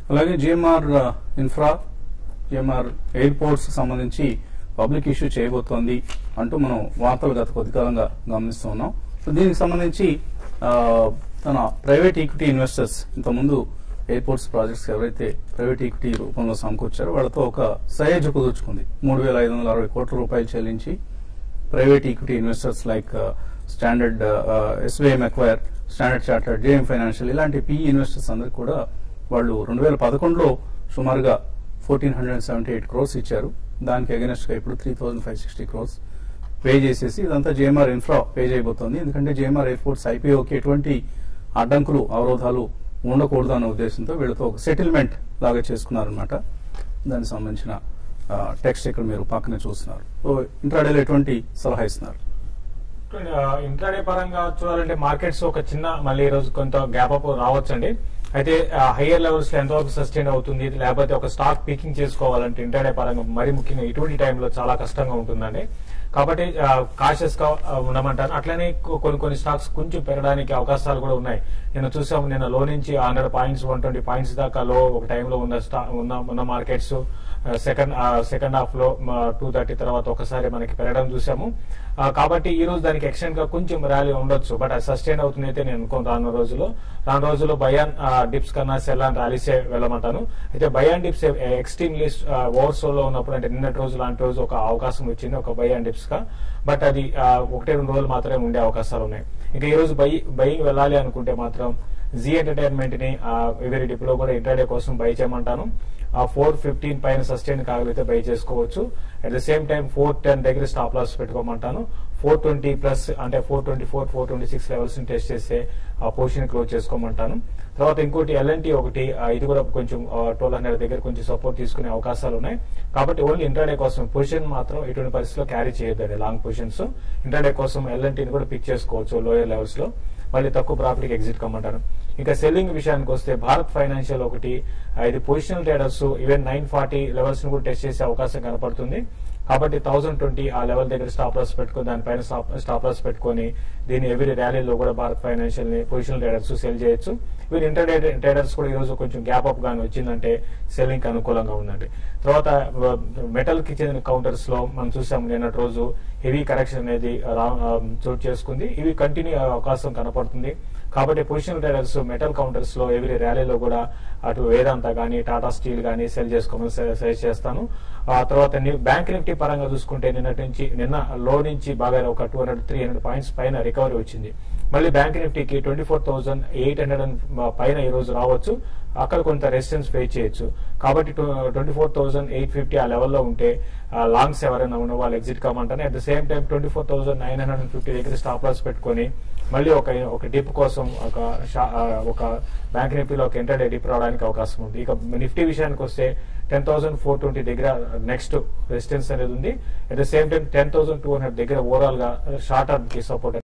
అలాగే GMR infra GMR airports సంబంధించి public issue చేయబోతోంది అంటూ మనం వార్తలు గత కొద్ది కాలంగా గమనిస్తూ ఉన్నాం సో దీనికి సంబంధించి ఆ, తన ప్రైవేట్ ఈక్విటీ ఇన్వెస్టర్స్ ఇంతకుముందు ఎయిర్పోర్ట్స్ ప్రాజెక్ట్స్ ఎవరైతే ప్రైవేట్ ఈక్విటీ రూపంలో సమకూర్చారో వాళ్ళతో ఒక సహజ కుదుర్చుకుంది మూడు వేల ఐదు వందల అరవై కోట్ల రూపాయలు చెల్లించి private equity investors like Standard SBI Macquarie Standard Chartered JM financial ఇలాంటి పిఈ ఇన్వెస్టర్స్ అందరికి కూడా వాళ్ళు రెండు వేల పదకొండులో సుమారుగా fourteen hundred seventy eight crores ఇచ్చారు దానికి అగెనెస్ట్ గా ఇప్పుడు three thousand five sixty crores pay చేసేసి ఇదంతా జేఎంఆర్ ఇన్ఫ్రా పే చేయబోతోంది ఎందుకంటే జేఎంఆర్ ఎయిర్పోర్ట్స్ ఐపీఓకి ఎటువంటి అడ్డంకులు అవరోధాలు ఉండకూడదు అన్న ఉద్దేశంతో వీళ్ళతో ఒక సెటిల్మెంట్ లాగా చేసుకున్నారనమాట దానికి సంబంధించిన టెక్స్ట్ ఇక్కడ మీరు పక్కనే చూస్తున్నారు సో ఇంట్రాడేలో ఎటువంటి సలహా ఇస్తున్నారు ఇంట్రాడే పరంగా చూడాలంటే మార్కెట్స్ ఒక చిన్న మళ్ళీ ఈ రోజు కొంత గ్యాప్ అప్ రావచ్చండి అయితే హయ్యర్ లెవెల్స్ లో ఎంతవరకు సస్టైన్ అవుతుంది లేకపోతే ఒక స్టాక్ పీకింగ్ చేసుకోవాలంటే ఇంట్రాడే పరంగా మరి ముఖ్యంగా ఇటువంటి టైంలో చాలా కష్టంగా ఉంటుందండి కాబట్టి కాషియస్ గా ఆ, ఉండమంటాను అట్లనే కొ- కొన్ని కొన్ని స్టాక్స్ కొంచెం పెరగడానికి అవకాశాలు కూడా ఉన్నాయి నేను చూసాము నిన్న లో నుంచి hundred points one twenty points దాకా లో ఒక టైంలో ఉన్న స్టా ఉన్న ఉన్న మార్కెట్స్ సెకండ్ సెకండ్ హాఫ్ లో టూ థర్టీ తర్వాత ఒకసారి మనకి పెరగడం చూసాము ఆ, కాబట్టి ఈ రోజు దానికి ఎక్స్టెండ్ గా కొంచెం ర్యాలీ ఉండొచ్చు బట్ అది సస్టైన్ అవుతుంది అయితే నేను అనుకోను రానున్న రోజుల్లో రాను రోజుల్లో బయాన్ డిప్స్ కన్నా సెల్ అండ్ ర్యాలీసే వెళ్ళమంటాను అయితే buy on dips extremely oversold లో ఉన్నప్పుడు అంటే నిన్నటి రోజు లాంటి రోజు ఒక అవకాశం వచ్చింది ఒక బయాన్ డిప్స్ గా బట్ అది ఆ, ఒకటి రెండు రోజులు మాత్రమే ఉండే అవకాశాలు ఉన్నాయి ఇంకా ఈ రోజు బై బయింగ్ వెళ్ళాలి అనుకుంటే మాత్రం జీ ఎంటర్టైన్మెంట్ ని ఎవరి డిప్ లో కూడా ఇంటర్డే కోసం బై చేయమంటాను ఆ ఫోర్ ఫిఫ్టీన్ పైన సస్టైన్ కాగలిగితే బై చేసుకోవచ్చు at the same time four ten దగ్గర స్టాప్ లాస్ పెట్టుకోమంటాను ఫోర్ ట్వంటీ ప్లస్ అంటే four twenty four four twenty six levels ని టెస్ట్ చేస్తే ఆ పొజిషన్ క్లోజ్ చేసుకోమంటాను తర్వాత ఇంకోటి ఎల్ఎన్టీ ఒకటి ఆ, ఇది కూడా కొంచెం ట్వెల్వ్ హండ్రెడ్ దగ్గర కొంచెం సపోర్ట్ తీసుకునే అవకాశాలు ఉన్నాయి కాబట్టి ఓన్లీ ఇంటర్డే కోసం పొజిషన్ మాత్రం ఎటువంటి పరిస్థితిలో క్యారీ చేయొద్దండి లాంగ్ పొజిషన్స్ ఇంటర్డే కోసం ఎల్ఎన్టీని కూడా పిక్ చేసుకోవచ్చు లోయర్ లెవెల్స్ లో మళ్ళీ తక్కువ ప్రాఫిట్ ఎగ్జిట్ కమ్మంటారు ఇంకా సెల్లింగ్ విషయానికి వస్తే భారత్ ఫైనాన్షియల్ ఒకటి ఆ, ఇది positional traders even nine forty levels ను కూడా టెస్ట్ చేసే అవకాశం కనపడుతుంది కాబట్టి థౌసండ్ ట్వంటీ ఆ లెవెల్ దగ్గర స్టాప్ లాస్ పెట్టుకొని దానిపైన స్టాప్ లాస్ పెట్టుకొని దీని ఎవరి ర్యాలీలో కూడా భారత్ ఫైనాన్షియల్ ని పొజిషనల్ ట్రేడర్స్ సెల్ చేయొచ్చు వీరు ఇంటర్డే ట్రేడర్స్ కూడా ఈ రోజు కొంచెం గ్యాప్ అప్ గాని వచ్చిందంటే సెల్లింగ్ కి అనుకూలంగా ఉందండి తర్వాత మెటల్ కి చెందిన కౌంటర్స్ లో మనం చూసాం నిన్నటి రోజు హెవీ కరెక్షన్ అనేది రా- ఆ, చోటు చేసుకుంది ఇవి కంటిన్యూ అయ్యే అవకాశం కనపడుతుంది కాబట్టి పొజిషనల్ ట్రేడర్స్ మెటల్ కౌంటర్స్ లో ఎవరి ర్యాలీలో కూడా అటు వేదాంత గానీ టాటా స్టీల్ గానీ సెల్ చేసుకోమని సజెస్ట్ చేస్తాను ఆ తర్వాత ని- బ్యాంక్ నిఫ్టీ పరంగా చూసుకుంటే నిన్నటి నుంచి నిన్న లో నుంచి బాగా ఒక two hundred three hundred points పైన రికవరీ వచ్చింది మళ్ళీ బ్యాంక్ నిఫ్టీకి twenty four thousand eight hundred పైన ఈ రోజు రావచ్చు అక్కడ కొంత రెసిస్టెన్స్ ఫేస్ చేయొచ్చు కాబట్టి twenty four thousand eight fifty ఆ లెవెల్లో ఉంటే లాంగ్స్ ఎవరైనా ఉన్న వాళ్ళు ఎగ్జిట్ కామంటారు at the same time twenty four thousand nine hundred and fifty దగ్గర స్టాప్ లాస్ పెట్టుకొని మళ్ళీ ఒక ఒక డిప్ కోసం ఒక షా- ఆ, ఒక బ్యాంక్ నిఫ్టీలో ఒక ఎంటర్ డిప్ రావడానికి అవకాశం ఉంది ఇక నిఫ్టీ విషయానికి వస్తే టెన్ థౌసండ్ ఫోర్ ట్వంటీ దగ్గర నెక్స్ట్ రెసిస్టెన్స్ అనేది ఉంది at the same time ten thousand two hundred దగ్గర ఓవరాల్ గా షార్ట్ టర్మ్ కి సపోర్ట్